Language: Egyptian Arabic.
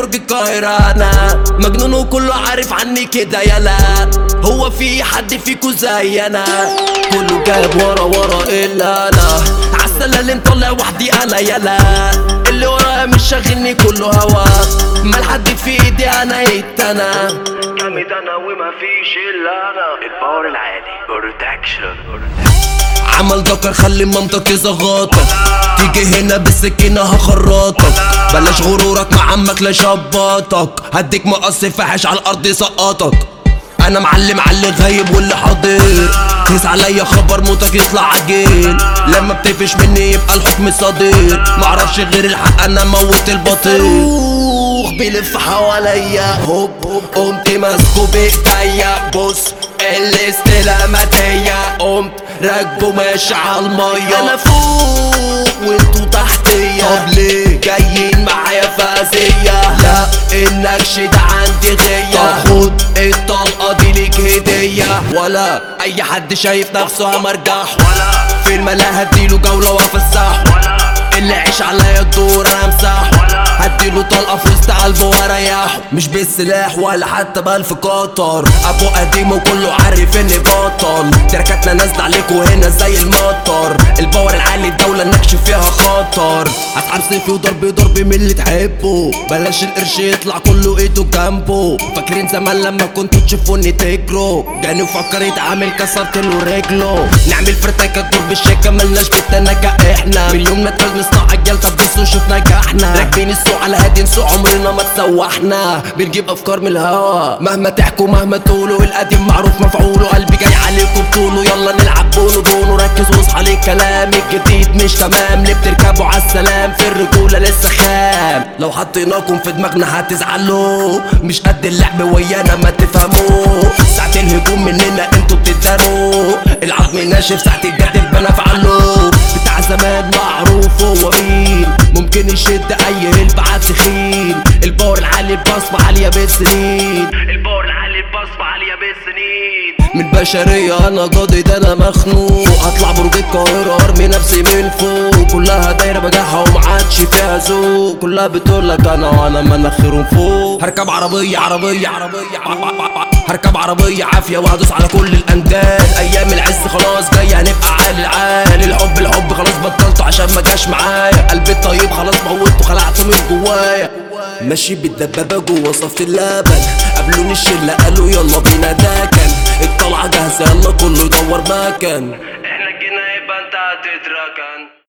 برج القاهرة انا مجنون وكله عارف عني كده يلا هو في حد فيكو زي انا كله جايب ورا ورا الا انا عالسلة اللي مطلع وحدي انا يلا اللي ورايا مش شاغلني كله هوا ما لحد في ايدي انا اتنا جامد انا وما فيش الا انا الباور العالي بروتكشن عمل ذكر خلي مامتك يزغطك تيجي هنا بالسكينة هخرطك بلاش غرورك مع عمك لا شبطك هديك مقص فاحش على الارض يسقطك انا معلم على اللي غايب واللي حاضر قيس عليا خبر موتك يطلع عجيل لما بتقفش مني يبقى الحكم صدير معرفش غير الحق انا موت البطيء بيلف حواليا هوب هوب قمت ماسكه بايديا بص الاستلاماتية قمت راكبه ماشي على المية انا فوق وانتوا تحتيا طب ليه جايين معايا فازية لا النكش ده عندي غية طب خد الطلقة دي ليك هدية ولا اي حد شايف نفسه همرجح ولا في الملا هديله جولة وافسحه ولا اللي عيش عليا الدور انا امسحه هديله طلقه في وسط قلبه واريحه مش بالسلاح ولا حتى بألف قطر ابو قديم وكله عارف اني بطل تركاتنا نازله عليكوا هنا زي المطر الباور العالي الدوله النكش فيها خطر هتعب سيفي وضرب ضرب من اللي تحبه بلاش القرش يطلع كله ايده جنبه فاكرين زمان لما كنتوا تشوفوني تجروا جاني وفكر يتعامل كسرت له رجله نعمل فرتكه دور بالشيكه ملناش بالتنكه احنا من يومنا اتولد نصنع عجال طب بصوا شوف نجحنا راكبين السوق على هادي نسوق عمرنا ما تسوحنا بنجيب افكار من الهوا مهما تحكوا مهما تقولوا القديم معروف مفعوله قلبي جاي عليكم بطوله يلا نلعب بونو بونو ركز واصحى للكلام الجديد مش تمام ليه بتركبوا عالسلام في الرجوله لسه خام لو حطيناكم في دماغنا هتزعلوا مش قد اللعب ويانا ما تفهموا ساعة الهجوم مننا انتوا بتداروا العظم ناشف ساعة الجد البنا فعلوا بتاع زمان معروف هو مين ممكن يشد اي هلب على تخين الباور العالي البصمة عالية بالسنين الباور العالي بصمة عالية بالسنين من بشرية انا جادد انا مخنوق اطلع برج القاهرة ارمي نفسي من فوق كلها دايرة بجاحة ومعادش فيها ذوق كلها بتقولك انا وانا مناخيرهم فوق هركب عربية عربية عربية هركب عربية عافية وهدوس على كل الانداد ايام العز خلاص جاية هنبقى عالي العالي الحب الحب خلاص بطلته عشان ما جاش معايا قلبي الطيب خلاص موته خلعته من جوايا ماشي بالدبابة جوا صفت اللبن قابلوني الشلة قالوا يلا بينا ده كان الطلعة جاهزة يلا كله يدور مكان